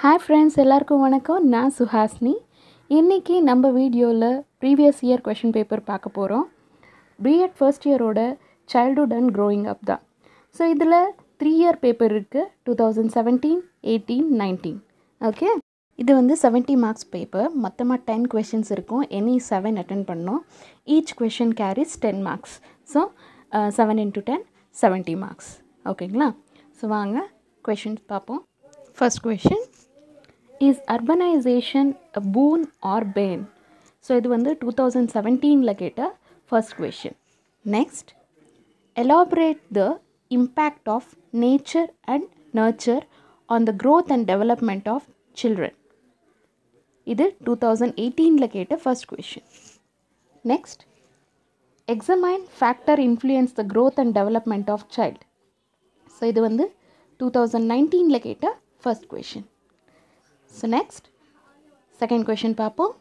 Hi friends எல்லாருக்கும் வணக்கம் நான் சுஹாஸ்னி இன்றைக்கி நம்ம வீடியோவில் ப்ரீவியஸ் இயர் கொஷின் பேப்பர் பார்க்க போகிறோம் பிஎட் ஃபர்ஸ்ட் இயரோட சைல்டுஹுட் அண்ட் க்ரோயிங் அப் தான் ஸோ இதில் த்ரீ இயர் பேப்பர் இருக்குது two thousand seventeen eighteen nineteen okay இது வந்து 70 மார்க்ஸ் பேப்பர் மொத்தமாக டென் கொஷின்ஸ் இருக்கும் எனி செவன் அட்டன் பண்ணோம் each question carries ten marks so seven into ten seventy marks ஓகேங்களா so வாங்க கொஷின்ஸ் பார்ப்போம் first question is urbanization a boon or bane so இது வந்து டூ தௌசண்ட் செவன்டீனில் கேட்ட first question next elaborate the impact of nature and nurture on the growth and development of children இது two thousand எயிட்டீனில் கேட்ட first question next examine factor influence the growth and development of child so இது வந்து two thousand நைன்டீனில் கேட்ட first question so next second question பார்ப்போம்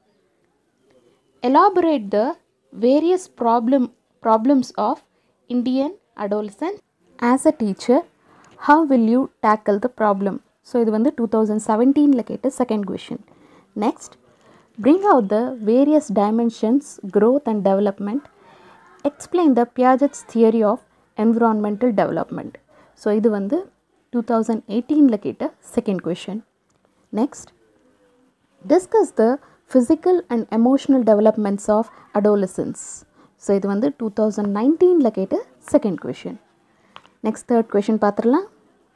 elaborate the various problem problems of indian adolescent as a teacher how will you tackle the problem so இது வந்து two thousand செவன்டீனில் கேட்ட second question next bring out the various dimensions growth and development explain the piaget's theory of environmental development so இது வந்து two thousand எயிட்டீனில் கேட்ட second question next discuss the physical and emotional developments of adolescence so இது வந்து two thousand நைன்டீனில் கேட்ட second question next third question பார்த்துடலாம்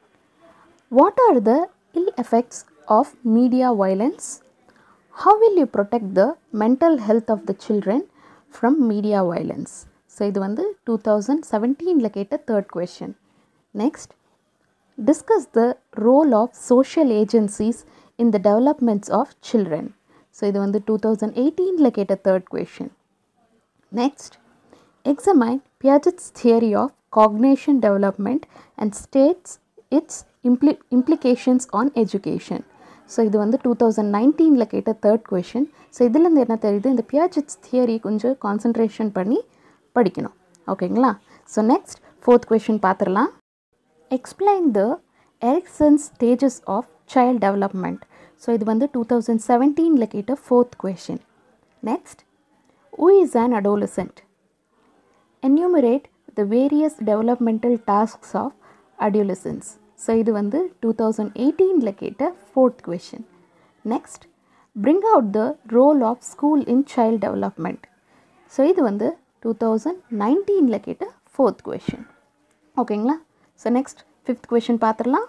what are the ill effects of media violence how will you protect the mental health of the children from media violence so இது வந்து two thousand செவன்டீனில் கேட்ட third question next discuss the role of social agencies in the developments of children so இது வந்து two thousand எயிட்டீனில் கேட்ட third question next examine Piaget's theory of cognition development and states its imply implications on education so இது வந்து two thousand நைன்டீனில் கேட்ட third question so இதுலேருந்து என்ன தெரியுது இந்த பியாஜெட்ஸ் தியரி கொஞ்சம் கான்சன்ட்ரேஷன் பண்ணி படிக்கணும் ஓகேங்களா ஸோ நெக்ஸ்ட் ஃபோர்த் கொஷின் பார்த்துடலாம் explain the Erikson's stages of child development so இது வந்து டூ தௌசண்ட் செவன்டீனில் கேட்ட fourth question next who is an adolescent enumerate the various developmental tasks of adolescence so இது வந்து டூ தௌசண்ட் எயிட்டீனில் கேட்ட fourth question next bring out the role of school in child development so இது வந்து two thousand நைன்டீனில் கேட்ட fourth question ஓகேங்களா so next fifth question பார்த்துடலாம்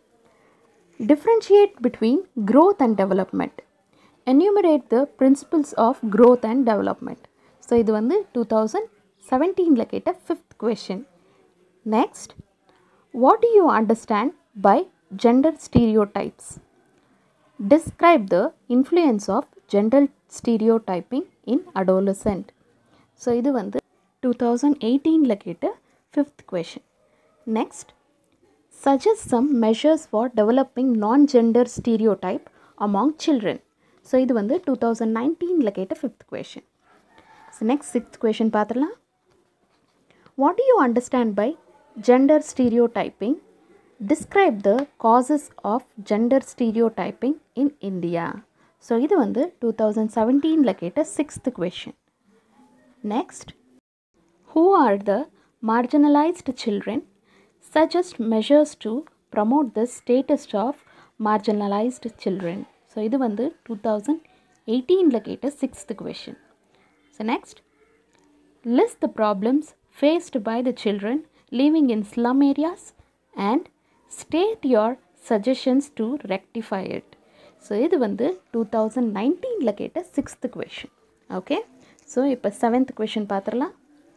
differentiate between growth and development enumerate the principles of growth and development so இது வந்து two thousand செவன்டீனில் கேட்ட fifth question next what do you understand by gender stereotypes describe the influence of gender stereotyping in adolescent so இது வந்து two thousand எயிட்டீனில் கேட்ட fifth question next suggest some measures for developing non-gender stereotype among children so இது வந்து two thousand நைன்டீனில் கேட்ட fifth question so next sixth question பார்த்துடலாம் what do you understand by gender stereotyping describe the causes of gender stereotyping in India so இது வந்து two thousand செவன்டீனில் கேட்ட sixth question next who are the marginalized children suggest measures to promote the status of marginalized children so இது வந்து two thousand எயிட்டீனில் கேட்ட sixth question so next list the problems faced by the children living in slum areas and state your suggestions to rectify it so இது வந்து two thousand நைன்டீனில் கேட்ட sixth question okay so இப்போ seventh question பார்த்துடலாம்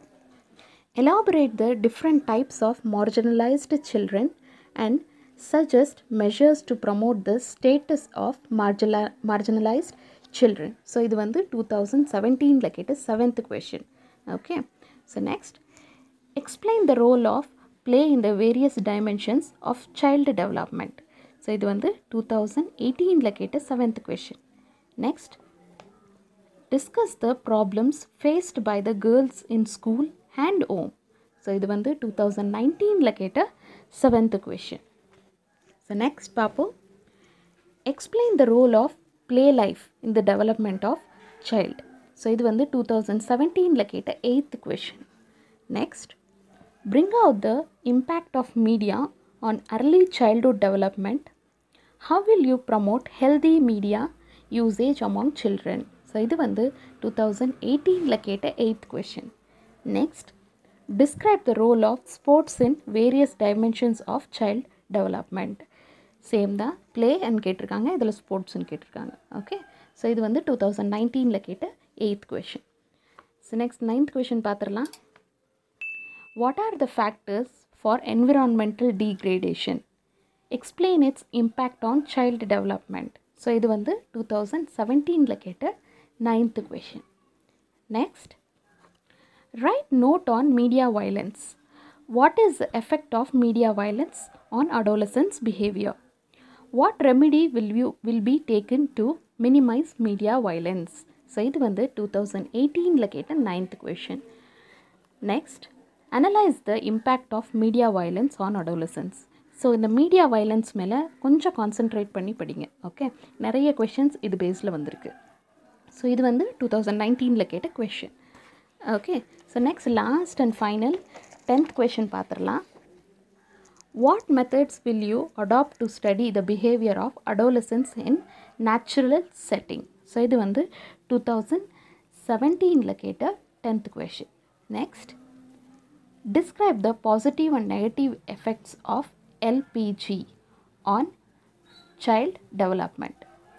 elaborate the different types of marginalized children and suggest measures to promote the status of marginal- marginalized children so இது வந்து two thousand செவன்டீனில் கேட்ட seventh question okay so next explain the role of play in the various dimensions of child development so இது வந்து two thousand எயிட்டீனில் கேட்ட seventh question next discuss the problems faced by the girls in school and home so இது வந்து two thousand நைன்டீனில் கேட்ட seventh question so next பார்ப்போம் explain the role of play life in the development of child so இது வந்து two thousand செவன்டீனில் கேட்ட eighth question next bring out the impact of media on early childhood development how will you promote healthy media usage among children so இது வந்து two thousand எயிட்டீனில் கேட்ட eighth question next describe the role of sports in various dimensions of child development same தான் play and கேட்டிருக்காங்க இதில் ஸ்போர்ட்ஸ்னு கேட்டிருக்காங்க okay so இது வந்து டூ தௌசண்ட் நைன்டீனில் கேட்ட eighth question so next ninth question பார்த்துடலாம் What are the factors for environmental degradation? Explain its impact on child development. So இது வந்து டூ தௌசண்ட் செவன்டீனில் கேட்ட ninth question next write note on media violence what is the effect of media violence on adolescence behaviour what remedy will you will be taken to minimise media violence so இது வந்து two thousand எயிட்டீனில் கேட்ட ninth question next analyse the impact of media violence on adolescence so இந்த media violence மேலே கொஞ்சம் concentrate பண்ணி படிங்க okay நிறைய கொஷின்ஸ் இது பேஸில் வந்திருக்கு ஸோ இது வந்து டூ தௌசண்ட் நைன்டீனில் கேட்ட question okay so next last and final tenth question பார்த்துடலாம் what methods will you adopt to study the behaviour of adolescence in natural setting so இது வந்து டூ தௌசண்ட் செவன்டீனில் கேட்ட tenth question next describe the positive and negative effects of LPG on child development.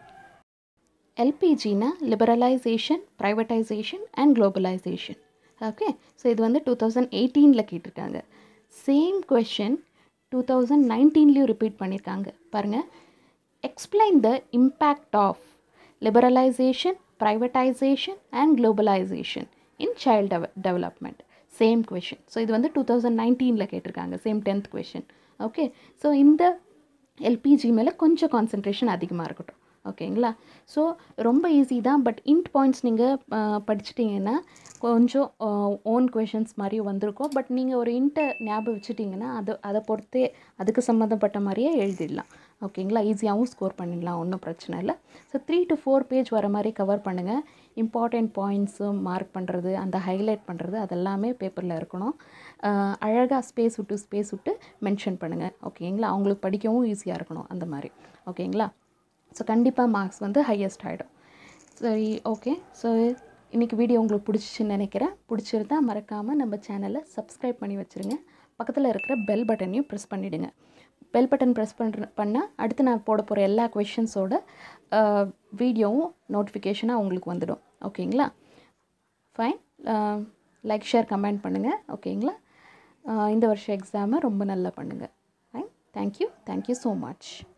எல்பிஜினா liberalisation privatisation and globalisation okay so இது வந்து two thousand எயிட்டீனில் கேட்டிருக்காங்க same question two thousand நைன்டீன்லேயும் ரிப்பீட் பண்ணியிருக்காங்க பாருங்கள் explain the impact of liberalisation privatisation and globalisation in child deve development same question so இது வந்து டூ தௌசண்ட் நைன்டீனில் கேட்டிருக்காங்க same tenth question okay so இந்த எல்பிஜி மேலே கொஞ்சம் கான்சன்ட்ரேஷன் அதிகமாக இருக்கட்டும் ஓகேங்களா ஸோ ரொம்ப ஈஸி தான் பட் இன்ட் பாயிண்ட்ஸ் நீங்கள் படிச்சிட்டிங்கன்னா கொஞ்சம் ஓன் கொஷின்ஸ் மாதிரி வந்திருக்கும் பட் நீங்கள் ஒரு இன்ட்டை ஞாபகம் வச்சுட்டிங்கன்னா அது அதை பொறுத்தே அதுக்கு சம்மந்தப்பட்ட மாதிரியே எழுதிடலாம் ஓகேங்களா ஈஸியாகவும் ஸ்கோர் பண்ணிடலாம் ஒன்றும் பிரச்சனை இல்லை so three to four page வர மாதிரி கவர் பண்ணுங்கள் இம்பார்ட்டண்ட் பாயிண்ட்ஸு மார்க் பண்ணுறது அந்த ஹைலைட் பண்ணுறது அதெல்லாமே பேப்பரில் இருக்கணும் அழகாக ஸ்பேஸ் விட்டு ஸ்பேஸ் விட்டு மென்ஷன் பண்ணுங்கள் ஓகேங்களா அவங்களுக்கு படிக்கவும் ஈஸியாக இருக்கணும் அந்த மாதிரி ஓகேங்களா ஸோ கண்டிப்பாக மார்க்ஸ் வந்து ஹையஸ்ட் ஆகிடும் சரி ஓகே ஸோ இன்றைக்கி வீடியோ உங்களுக்கு பிடிச்சிச்சின்னு நினைக்கிறேன் பிடிச்சிருந்தா மறக்காமல் நம்ம சேனலை சப்ஸ்கிரைப் பண்ணி வச்சுருங்க பக்கத்தில் இருக்கிற பெல் பட்டனையும் ப்ரெஸ் பண்ணிவிடுங்க பெல் பட்டன் ப்ரெஸ் பண்ணுற பண்ணால் அடுத்து நான் போட போகிற எல்லா கொஷின்ஸோட வீடியோவும் நோட்டிஃபிகேஷனாக உங்களுக்கு வந்துடும் ஓகேங்களா ஃபைன் லைக் ஷேர் கமெண்ட் பண்ணுங்கள் ஓகேங்களா இந்த வருஷம் எக்ஸாமை ரொம்ப நல்லா பண்ணுங்கள் fine thank you thank you so much